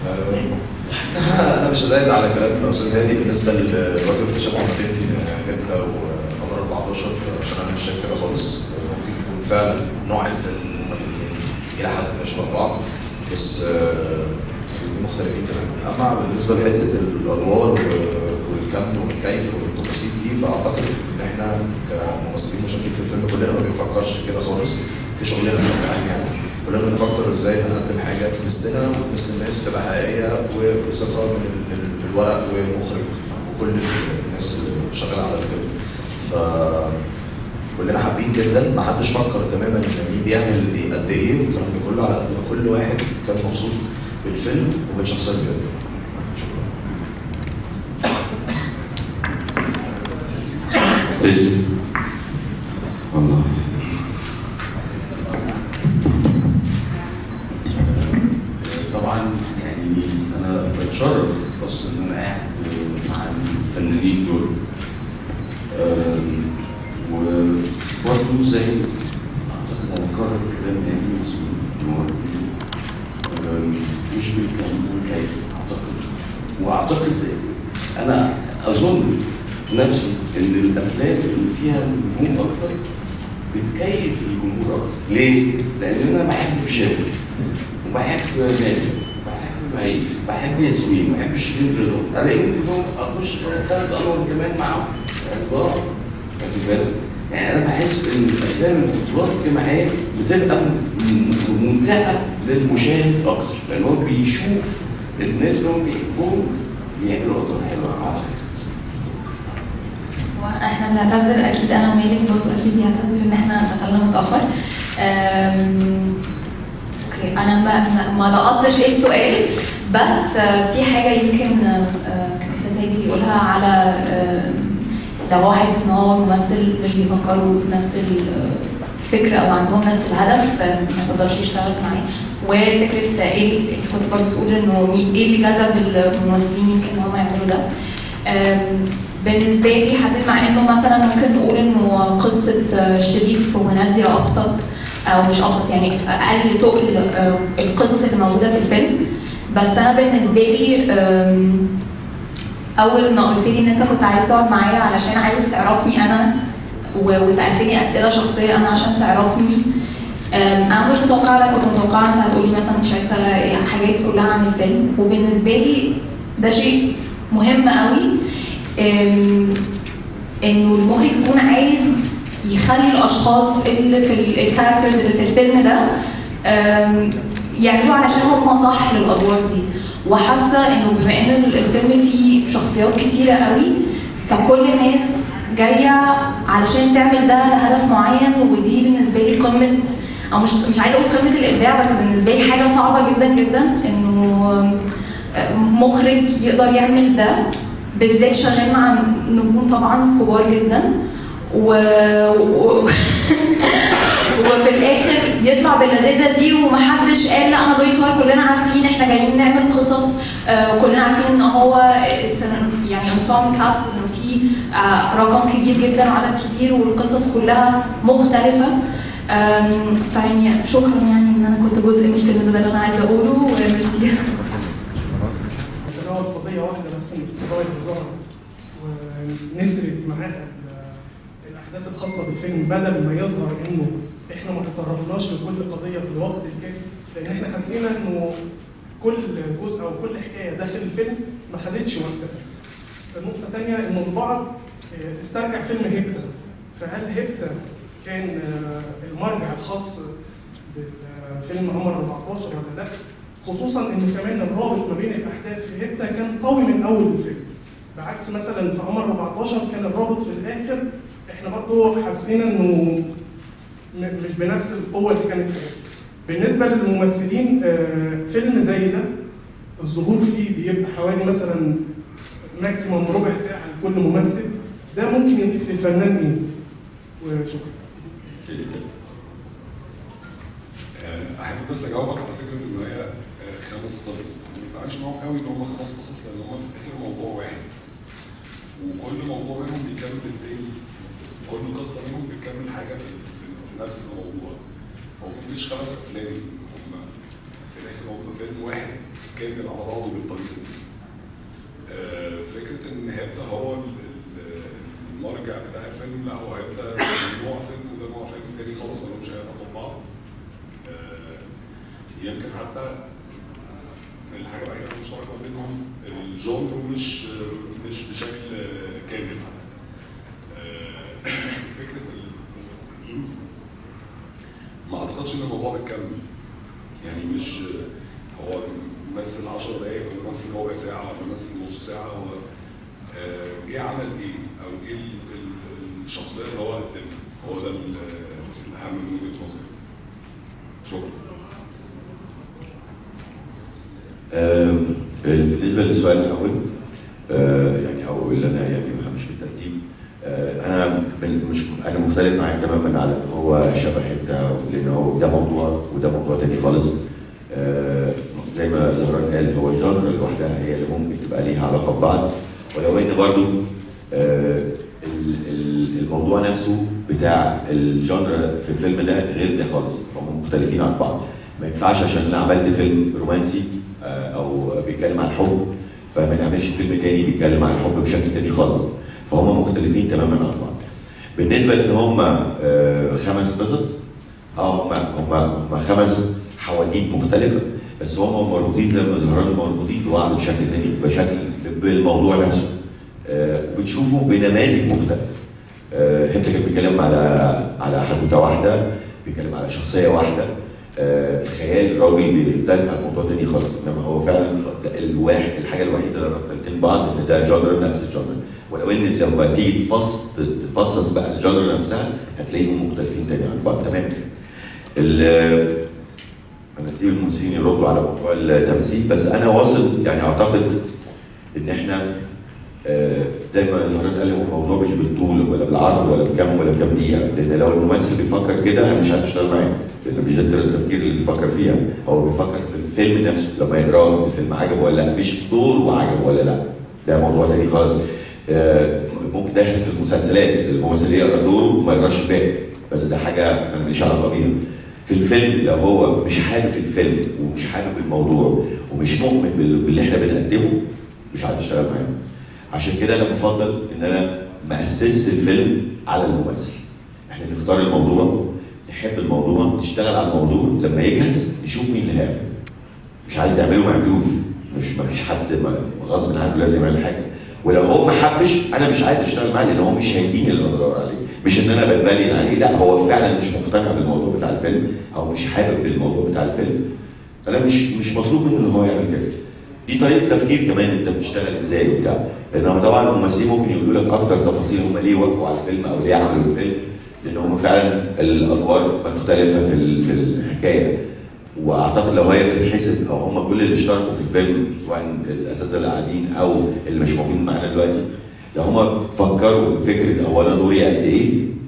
انا مش هزايد على كلام الاستاذ هادي بالنسبه للراجل التشابه ما بين هبته وقمر 14 عشان انا مش شايف كده خالص ممكن يكون فعلا نوع الفيلم الى حد ما شبه بعض بس الاثنين مختلفين تماما اما بالنسبه لحته الادوار والكم والكيف والتفاصيل دي فاعتقد ان احنا كممثلين مشاركين في الفيلم كلنا ما بنفكرش كده خالص في شغلنا بشكل عام يعني كلنا بنفكر ازاي هنقدم حاجه تمسنا وتمس الناس تبقى حقيقيه وثقه من الورق والمخرج وكل الناس اللي شغاله على الفيلم ف كلنا حابين جدا ما حدش فكر تماما ان مين بيعمل ايه قد ايه والكلام ده كله على قد ما كل واحد كان مبسوط بالفيلم وبالشخصيه اللي بيقدمها شكرا تسلم والله طبعا يعني انا بتشرف اصلا ان انا قاعد مع الفنانين دول وبرضه زي اعتقد هنكرر كلام نبيل مش بالكم كيف اعتقد واعتقد انا اظن نفسي ان الافلام اللي فيها نجوم اكتر بتكيف الجمهور اكتر ليه؟ لان انا بحب فشاوي وبحب مالك بحب معين بحب ياسمين بحب شيرين رضا الاقي ممكن اخش خالد انور كمان معاهم الله واخد بالك؟ يعني انا بحس ان الافلام البطولات الجماعيه بتبقى ممتعه للمشاهد اكتر لان هو بيشوف الناس اللي هم بيحبوهم بيعملوا ادوار حلوه اعتقد احنا بنعتذر اكيد انا ومالك برضه اكيد بيعتذر ان احنا دخلنا متاخر اوكي انا ما ما, ما لقطتش ايه السؤال بس في حاجه يمكن استاذ هادي بيقولها على لو هو حاسس ان هو ممثل مش بيفكروا بنفس الفكره او عندهم نفس الهدف ما تقدرش يشتغل معاه وفكره ايه انت كنت برضه بتقول انه ايه اللي جذب الممثلين يمكن ان هم يعملوا ده بالنسبه لي حسيت مع انه مثلا ممكن نقول انه قصه شريف وناديه ابسط او مش ابسط يعني اقل تقل القصص اللي موجوده في الفيلم بس انا بالنسبه لي اول ما قلت لي ان انت كنت عايز تقعد معايا علشان عايز تعرفني انا وسالتني اسئله شخصيه انا عشان تعرفني انا مش متوقعه انا كنت متوقعه انت هتقولي مثلا شايفه حاجات كلها عن الفيلم وبالنسبه لي ده شيء مهم قوي انه المخرج يكون عايز يخلي الاشخاص اللي في الكاركترز اللي في الفيلم ده يعملوا علشان هم صح للادوار دي وحاسه انه بما ان الفيلم فيه شخصيات كتيره قوي فكل الناس جايه علشان تعمل ده لهدف معين ودي بالنسبه لي قمه او مش مش عايزه اقول قمه الابداع بس بالنسبه لي حاجه صعبه جدا جدا انه مخرج يقدر يعمل ده بالذات شغال مع نجوم طبعا كبار جدا و... و... وفي الاخر يطلع باللذاذه دي ومحدش قال لا انا دوري صغير كلنا عارفين احنا جايين نعمل قصص آه كلنا عارفين ان هو يعني انصام كاست انه في آه رقم كبير جدا وعدد كبير والقصص كلها مختلفه فيعني شكرا يعني ان انا كنت جزء من الفيلم ده اللي انا عايزه اقوله وميرسي تناول قضية واحدة بس من قضايا الهزار ونسرد معاها الأحداث الخاصة بالفيلم بدل ما يظهر إنه إحنا ما تطرقناش لكل قضية في الوقت الكافي لأن إحنا حسينا إنه كل جزء أو كل حكاية داخل الفيلم ما خدتش وقتها. النقطة الثانية إنه البعض استرجع فيلم هيبتا فهل هيبتا كان المرجع الخاص بفيلم عمر 14 ولا لا؟ خصوصا ان كمان الرابط ما بين الاحداث في هيبتا كان قوي من اول الفيلم بعكس مثلا في قمر 14 كان الرابط في الاخر احنا برضو حسينا انه مش بنفس القوه اللي كانت فيه. بالنسبه للممثلين فيلم زي ده الظهور فيه بيبقى حوالي مثلا ماكسيموم ربع ساعه لكل ممثل ده ممكن يضيف للفنان ايه؟ وشكرا. احب بس اجاوبك على فكره ان هي خمس قصص يعني ما تعرفش معاهم قوي ان هم خمس قصص لان هم في الاخر موضوع واحد وكل موضوع منهم بيكمل التاني كل قصه منهم بتكمل حاجه في, في, في نفس الموضوع هم مش خمس افلام هم في الاخر هم فيلم واحد كامل على بعضه بالطريقه دي. آه، فكره ان هيبدا هو ال- ال- المرجع بتاع الفيلم لا هو هيبدا من نوع فيلم وده نوع فيلم تاني خالص ملهمش اي علاقه ببعض. آه، يمكن حتى الحاجه الوحيده اللي مشتركه ما بينهم الجونر مش مش بشكل كامل حتى. آه، فكره الممثلين ما اعتقدش ان الموضوع بيتكمل يعني مش هو ممثل 10 دقايق ولا ممثل ربع ساعه ولا ممثل نص ساعه هو آه، جه عمل ايه او ايه ال- ال- الشخصيه اللي هو قدمها هو ده ال- الاهم من وجهه نظري شكرا آم، بالنسبه للسؤال الاول آه، يعني او اللي انا يعني ما فهمش بالترتيب آه، انا بن- مش انا مختلف معاك تماما على ان هو شبه انت لان هو ده موضوع وده موضوع تاني خالص آه، زي ما زهران قال هو الجانر لوحدها هي اللي ممكن تبقى ليها علاقه ببعض ولو ان برضو آه، ال- ال- الموضوع نفسه بتاع الجانر في الفيلم ده غير ده خالص هم مختلفين عن بعض ما ينفعش عشان انا عملت فيلم رومانسي آه، او بيتكلم عن الحب فما نعملش فيلم تاني بيتكلم عن الحب بشكل تاني خالص فهم مختلفين تماما عن بعض بالنسبه لان هم آه، خمس قصص اه هم هم هم خمس حواديت مختلفه بس هم مربوطين زي ما ظهرنا مربوطين ببعض بشكل تاني بشكل بالموضوع نفسه آه، بتشوفه بنماذج مختلفه آه، هتلر كان بيتكلم على على حدوته واحده بيتكلم على شخصيه واحده آه، في خيال راجل بيختلف عن موضوع تاني خالص انما هو فعلا الواحد الحاجه الوحيده اللي ربطتين بعض ان ده جانر نفس الجانر ولو ان لما تيجي تفص تفصص بقى الجانر نفسها هتلاقيهم مختلفين تاني عن بعض تماما ال- انا سيب الممثلين يردوا على موضوع التمثيل بس انا واثق يعني اعتقد ان احنا آه، زي ما زهران قال هو الموضوع مش بالطول ولا بالعرض ولا بكم ولا بكم دقيقه لان لو الممثل بيفكر كده انا مش هشتغل معاه لان مش ده التفكير اللي بيفكر فيها هو بيفكر في الفيلم نفسه لما يقراه الفيلم عجبه ولا لا مش دور وعجبه ولا لا ده موضوع تاني خالص آه، ممكن ده يحصل في المسلسلات الممثل يقرا دوره وما يقراش الباقي بس ده حاجه انا ماليش علاقه بيها في الفيلم لو هو مش حابب الفيلم ومش حابب الموضوع ومش مؤمن بال- باللي احنا بنقدمه مش عايز اشتغل معاه عشان كده انا بفضل ان انا ما اسسش الفيلم على الممثل احنا نختار الموضوع نحب الموضوع نشتغل على الموضوع لما يجهز نشوف مين اللي هيعمل مش عايز تعمله ما يعملوش مش ما فيش حد ما- غصب عنه لازم يعمل حاجه ولو هو ما حبش انا مش عايز اشتغل معاه لان هو مش هيديني اللي انا بدور عليه مش ان انا بتبلي عليه لا هو فعلا مش مقتنع بالموضوع بتاع الفيلم او مش حابب الموضوع بتاع الفيلم انا مش مش مطلوب منه ان هو يعمل كده دي طريقه تفكير كمان انت بتشتغل ازاي وبتاع انما طبعا الممثلين ممكن يقولوا لك اكتر تفاصيل هم ليه وافقوا على الفيلم او ليه عملوا الفيلم لان هم فعلا الادوار مختلفه في ال- في الحكايه واعتقد لو هي بتتحسب او هم كل اللي اشتركوا في الفيلم سواء الاساتذه اللي قاعدين او اللي مش موجودين معانا دلوقتي لو هم فكروا بفكره هو انا دوري قد ايه